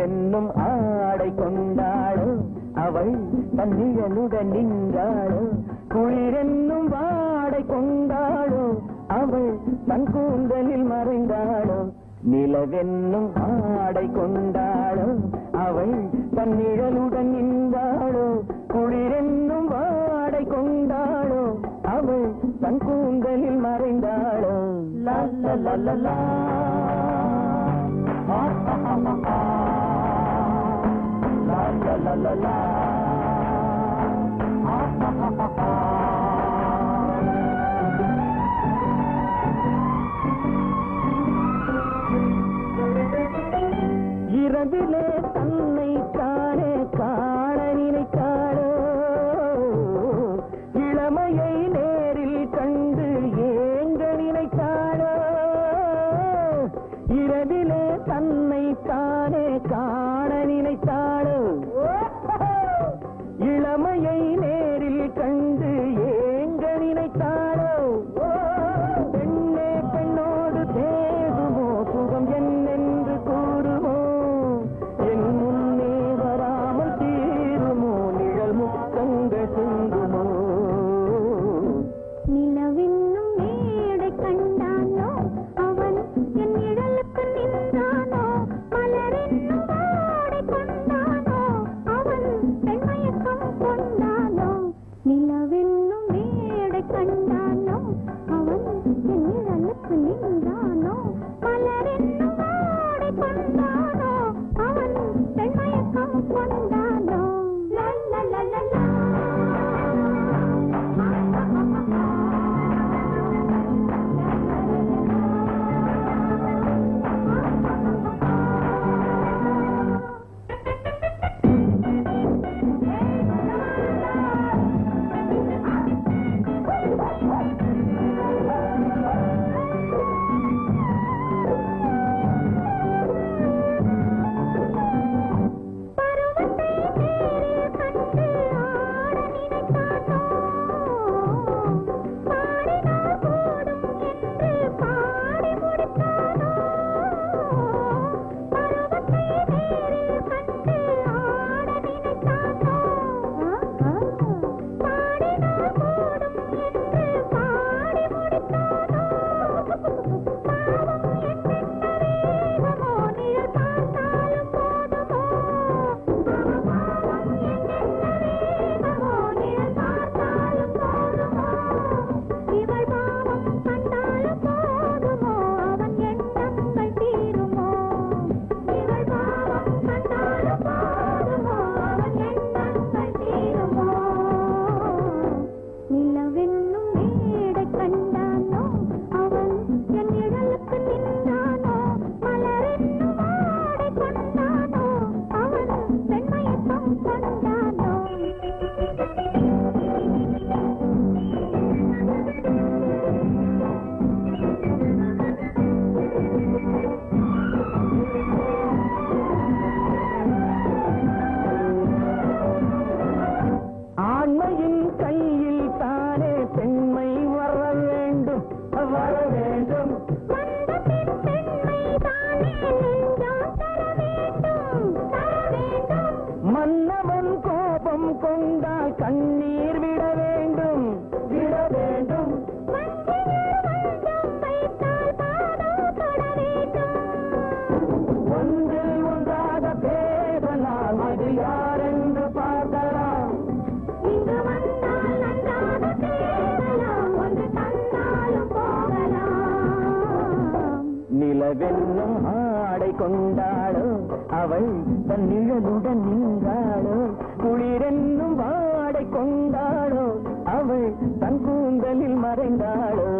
நிலவென்னும் ஆடை கொண்டாளோ அவள் தன் நிழலுடன் நின்றாளோ குளிரென்னும் வாடை கொண்டாளோ அவள் தன் கூந்தலில் மறைந்தாளோ நிலவென்னும் ஆடை கொண்டாளோ அவள் தன் நிழலுடன் நின்றாளோ குளிரென்னும் வாடை கொண்டாளோ அவள் தன் கூந்தலில் மறைந்தாளோ லா லா லா லா லா ஆ, ஆ, ஆ, ஆ, ஆ. லா லா லா லா லா ஆ, ஆ, ஆ, ஆ, ஆ. இரவிலே தன்னை தானே காண நினைத்தாளோ இளமையை நேரில் கண்டு ஏங்க நினைத்தாளோ இரவிலே தன்னை தானே காண நினைத்தாளோ இளமையை நேரில் கண்டு ஏங்க நினைத்தாளோ பெண்ணே பெண்ணோடு பேசுமோ சுகம் என்னென்று கூறுமோ என் முன்னே வராமல் தீருமோ நிழல் முத்தங்கள் சிந்துமோ நிலவென்னும் மேடை கண்டானோ அவன் என் நிழலுக்கு நின்றானோ மலரென்னும் வாடை கொண்டானோ அவன் பெண்மயக்கம் கொண்டானோ நிலவென்னும் மேடை கண்டானோ அவன் என் நிழலுக்கு நின்றானோ மலரென்னும் வாடை கொண்டானோ அவன் பெண்மயக்கம் கொண்டானோ லா லா லா லா லா பருவத்தை நேரில் கண்டு ஆட நினைத்தானோ பாடினால் போடும் என்று பாடி முடித்தானோ பருவத்தை நேரில் கண்டு ஆட நினைத்தானோ பாடினால் போடும் என்று பாடி முடித்தானோ பாவம் என்னென்ன வேகமோ நிழல் பார்த்தாலும் போதுமோ பாவம் என்னென்ன வேகமோ நிழல் பார்த்தாலும் போதுமோ இவள் பாவம் கண்டாலும் போதுமோ அவன் எண்ணங்கள் தீருமோ இவள் பாவம் கண்டாலும் போதுமோ அவன் எண்ணங்கள் தீருமோ நிலவென்னும் மேடை கண்டானோ அவன் என் நிழலுக்கு நின்றானோ மலரென்னும் வாடை கொண்டானோ அவன் பெண்மயக்கம் கொண்டானோ ஆண்மையின் கையில் தானே பெண்மை வர வேண்டும் வர வேண்டும் வந்த பின் பெண்மை தானே நெஞ்சம் தர வேண்டும் தர வேண்டும் மன்னவன் கோபம் கொண்டால் கண்ணீர் விட வேண்டும் விட வேண்டும் மஞ்சள் வஞ்சம் வைத்தால் பாதம் தொட வேண்டும் ஒன்றில் ஒன்றாக பேசலாம் அது யாரென்று பார்க்கலாம் இங்கு வந்தால் நன்றாக பேசலாம் ஒன்று தந்தாலும் போகலாம் நிலவென்னும் ஆடை கொண்டாளோ அவள் தன் நிழலுடன் நின்றாளோ குளிரென்னும் வாடை கொண்டாளோ அவள் தன் கூந்தலில் மறைந்தாளோ